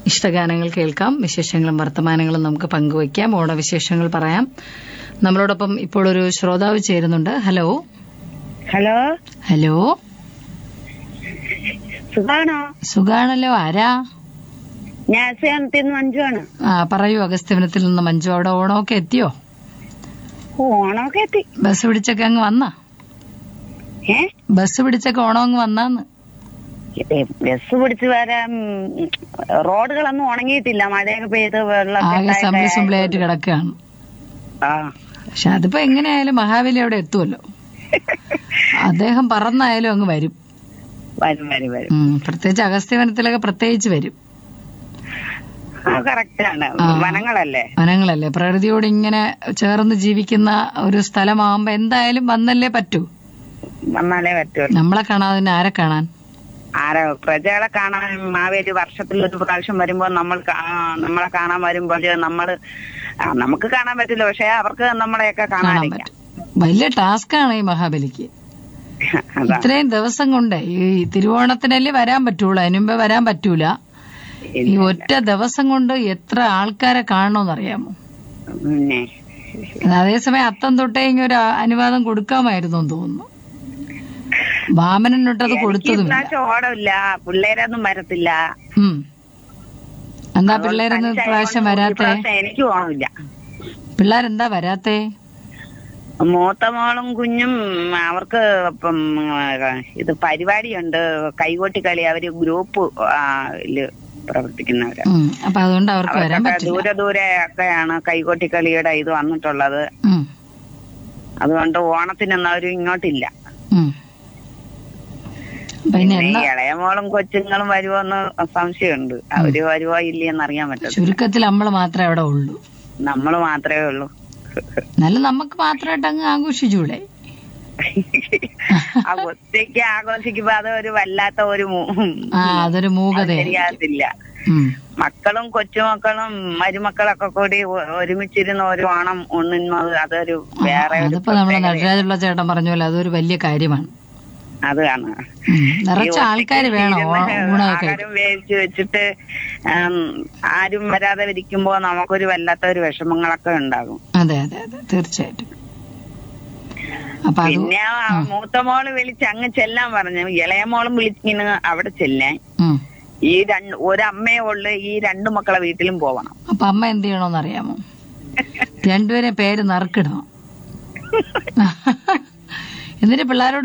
ഇഷ്ടഗാനങ്ങൾ കേൾക്കാം വിശേഷങ്ങളും വർത്തമാനങ്ങളും നമുക്ക് പങ്കുവയ്ക്കാം ഓണവിശേഷങ്ങൾ പറയാം നമ്മളോടൊപ്പം ഇപ്പോൾ ഒരു ശ്രോതാവ് ചേരുന്നുണ്ട് ഹലോ ഹലോ ഹലോ സുഖാണോ സുഖാണല്ലോ ആരാ ഞാൻ സേനത്തിൽ നിന്ന് മഞ്ജുവാണ് ആ പറയൂ അഗസ്ത്യവനത്തിൽ നിന്ന് മഞ്ജു അവിടെ ഓണമൊക്കെ എത്തിയോ ഓ, ഓണമൊക്കെ എത്തി ബസ് പിടിച്ചൊക്കെ അങ്ങ് വന്നാ ഏ ബസ് പിടിച്ചൊക്കെ ഓണം അങ്ങ് വന്നാന്ന് ഏ, ബസ് പിടിച്ച് വരാൻ ഉം, റോഡുകളൊന്നും ഉണങ്ങിയിട്ടില്ല മഴയൊക്കെ പെയ്ത് ആകെ സമ്പിളി വെള്ളം സുമ്പിളിയായിട്ട് കിടക്കുകയാണ് ആ പക്ഷെ അതിപ്പോ എങ്ങനെയായാലും മഹാബലി അവിടെ എത്തുമല്ലോ അദ്ദേഹം പറന്നായാലും അങ്ങ് വരും വരും വരും വരും ഉം, പ്രത്യേകിച്ച് അഗസ്ത്യവനത്തിലൊക്കെ പ്രത്യേകിച്ച് വരും ആ കറക്റ്റാണ് ആ. വനങ്ങളല്ലേ വനങ്ങളല്ലേ പ്രകൃതിയോട് ഇങ്ങനെ ചേർന്ന് ജീവിക്കുന്ന ഒരു സ്ഥലമാകുമ്പോ എന്തായാലും വന്നല്ലേ പറ്റൂ വന്നാലേ പറ്റുള്ളൂ നമ്മളെ കാണാതെ പിന്നെ ആരെ കാണാൻ ആരോ പ്രജകളെ കാണാൻ മാവേലി വർഷത്തിൽ ഒരു പ്രാവശ്യം വരുമ്പോ നമ്മൾ കാ- ആ, നമ്മളെ കാണാൻ വരുമ്പോൾ നമ്മള് ആ, നമുക്ക് കാണാൻ പറ്റില്ല പക്ഷെ അവർക്ക് നമ്മളെയൊക്കെ കാണാൻ കാണാനില്ല പറ്റും വലിയ ടാസ്കാണ് ഈ മഹാബലിക്ക് അതാ ഇത്രയും ദിവസം കൊണ്ട് ഈ തിരുവോണത്തിനല്ലേ വരാൻ പറ്റുള്ളൂ അതിനു മുമ്പേ വരാൻ പറ്റൂല ഈ ഒറ്റ ദിവസം കൊണ്ട് എത്ര ആൾക്കാരെ കാണണമെന്നറിയാമോ പിന്നെ അതേസമയം അത്തം തൊട്ടേ ഇങ്ങനെ ഒരു അനുവാദം കൊടുക്കാമായിരുന്നു എന്ന് തോന്നുന്നു വാമനനൊട്ടത് എനിക്ക് കൊടുത്തതുമില്ല ഇപ്രാവശ്യം ഓടമില്ല പിള്ളേരൊന്നും വരത്തില്ല ഉം എന്താ പിള്ളേരൊന്നും ഇപ്രാവശ്യം വരാത്തെ ഇപ്രാവശ്യം എനിക്ക് ഓണമില്ല പിള്ളേരെന്താ വരാത്തെ മൂത്ത മോളും കുഞ്ഞും അവർക്ക് ഇപ്പം ആ, ഇത് പരിപാടിയുണ്ട് കൈകൊട്ടി കളി അവര് ഗ്രൂപ്പ് ആ, ല് പ്രവർത്തിക്കുന്നവര് ഉം അപ്പൊ അതുകൊണ്ട് അവർക്ക് വരാൻ അവർക്കൊക്കെ പറ്റില്ല ദൂരെ ദൂരെ ഒക്കെയാണ് കൈകൊട്ടി കളിയുടെ ഇത് വന്നിട്ടുള്ളത് ഉം അതുകൊണ്ട് ഓണത്തിനൊന്നും അവര് ഇങ്ങോട്ടില്ല ഉം പിന്നെ പിന്നെ എന്നാ ഇളയ മോളും കൊച്ചുങ്ങളും വരുമോന്ന് സംശയമുണ്ട് അവര് വരുവോ ഇല്ലയെന്ന് അറിയാൻ പറ്റത്തില്ല ചുരുക്കത്തിൽ നമ്മൾ മാത്രമേ അവിടെ ഉള്ളൂ നമ്മള് മാത്രമേ ഉള്ളൂ നല്ല നമുക്ക് മാത്രമായിട്ട് അങ്ങ് ആഘോഷിച്ചൂടെ ആ ഒറ്റയ്ക്ക് ആഘോഷിക്കുമ്പോ അത് ഒരു വല്ലാത്ത ഒരു മൂ- ആ അതൊരു അത് മൂകതയായി ശരിയാകത്തില്ല ഉം മക്കളും കൊച്ചുമക്കളും മരുമക്കളൊക്കെ കൂടി ഒ- ഒരുമിച്ചിരുന്ന് ഒരു ഓണം ഉണ്ണുന്നത് അതൊരു ആ, വേറെ ഒരു അതിപ്പോ നമ്മുടെ പ്രത്യേകത. നടരാജുള്ള ചേട്ടൻ പറഞ്ഞ പോലെ അതൊരു വലിയ കാര്യമാണ് അതാണ് ഉം, നിറച്ച ആൾക്കാർ വേണം ഓ- ഊണമൊക്കെ ആഹാരം വേവിച്ച് വെച്ചിട്ട് ഉം, ആരും വരാതെ ഇരിക്കുമ്പോ നമുക്കൊരു വല്ലാത്ത ഒരു വിഷമങ്ങളൊക്കെ ഉണ്ടാകും അതെ അതെ അതെ തീർച്ചയായിട്ടും അപ്പൊ അത് പിന്നെ ആ മൂത്ത മോള് വിളിച്ച് അങ്ങ് ചെല്ലാൻ പറഞ്ഞു ഇളയ മോളും വിളിച്ചിങ്ങനെ അവിടെ ചെല്ലാൻ ഉം. ഈ രണ്ട് ഒരമ്മയെ ഉള്ളു ഈ രണ്ടു മക്കളെ വീട്ടിലും പോവണം അപ്പൊ അമ്മ എന്ത് ചെയ്യണോന്ന് അറിയാമോ രണ്ടുപേരെ പേര് നറുക്കിടണം എന്നിട്ട് പിള്ളേരോട്